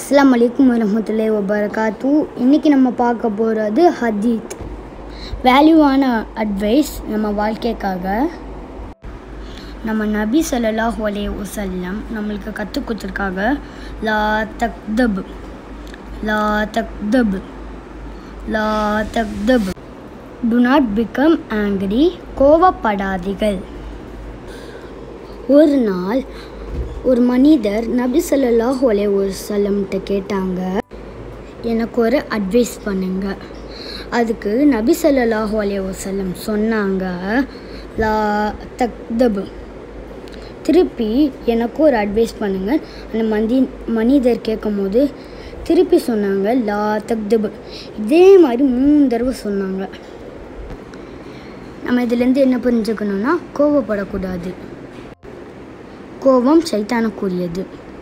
அஸ்ஸலாமு அலைக்கும் வரமத்துல்லாஹி வபரகாத்து இன்றைக்கி நம்ம பார்க்க போகிறது ஹதீத் வேல்யூவான அட்வைஸ் நம்ம வாழ்க்கைக்காக நம்ம நபி ஸல்லல்லாஹு அலைஹி வஸல்லம் நம்மளுக்கு கற்றுக் கொடுத்துருக்காங்க லா தக்தப் லா தக்தப் லா தக்தப் டு நாட் பிகம் ஆங்கிரி கோவப்படாதீர்கள் ஒரு நாள் ஒரு மனிதர் நபி ஸல்லல்லாஹு அலைஹி வஸல்லம்கிட்ட கேட்டாங்க எனக்கு ஒரு அட்வைஸ் பண்ணுங்க அதுக்கு நபி ஸல்லல்லாஹு அலைஹி வஸல்லம் சொன்னாங்க லா தக்தபு திருப்பி எனக்கு ஒரு அட்வைஸ் பண்ணுங்க அந்த மந்தி மனிதர் கேட்கும்போது திருப்பி சொன்னாங்க லா தக்தபு இதே மாதிரி மூணு தடவை சொன்னாங்க நம்ம இதுலேருந்து என்ன புரிஞ்சுக்கணும்னா கோவப்படக்கூடாது கோபம் சைத்தானுக்குரியது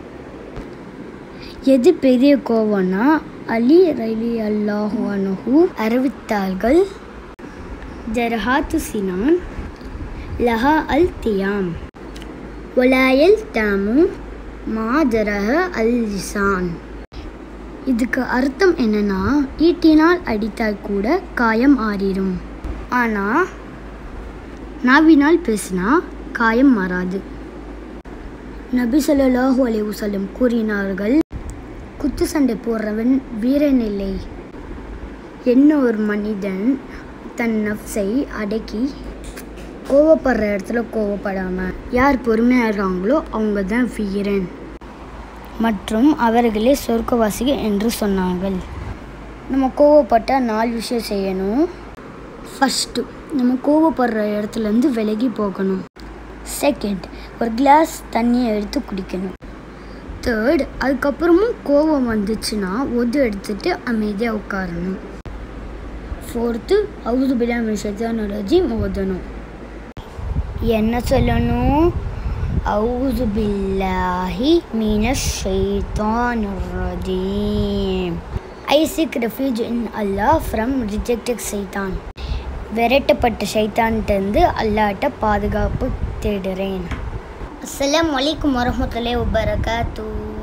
எது பெரிய கோவம்னா அலி ரலி அல்லாஹு அனுஹு அறிவித்தார்கள் ஜர்ஹாத்து சினான் லஹா அல் தியாம் ஒலாயல் தாமு மாஜரஹ அல் லிசான் இதுக்கு அர்த்தம் என்னன்னா ஈட்டினால் அடித்தால் கூட காயம் ஆறிடும் ஆனால் நாவினால் பேசினா காயம் மாறாது நபி ஸல்லல்லாஹு அலைஹி வஸல்லம் கூறினார்கள் குத்து சண்டை போடுறவன் வீரன் இல்லை என்ன ஒரு மனிதன் தன் நஃப்ஸை அடக்கி கோவப்படுற இடத்துல கோவப்படாமல் யார் பொறுமையாக இருக்காங்களோ அவங்க தான் வீரன் மற்றும் அவர்களே சொர்க்கவாசிகள் என்று சொன்னார்கள் நம்ம கோவப்பட்டால் நாலு விஷயம் செய்யணும் ஃபஸ்ட்டு நம்ம கோவப்படுற இடத்துலேருந்து விலகி போகணும் செகண்ட் ஒரு கிளாஸ் தண்ணியை எடுத்து குடிக்கணும் தேர்ட் அதுக்கப்புறமும் கோவம் வந்துச்சுன்னா ஒது எடுத்துட்டு அமைதியாக உட்காரணும் ஃபோர்த்து அவுது பிலாம் விஷயத்தான் ரஜீம் ஓதணும் என்ன சொல்லணும் அவுது பில்லாஹி மீனஷ் ஷைத்தான் ரஜீம் I seek refuge in Allah from rejected சைத்தான் விரட்டப்பட்ட சைத்தான்கிட்டருந்து அல்லாட்ட பாதுகாப்பு தேடுறேன் அஸ்ஸலாமு அலைக்கும் வரஹ்மத்துல்லாஹி வபரகாத்து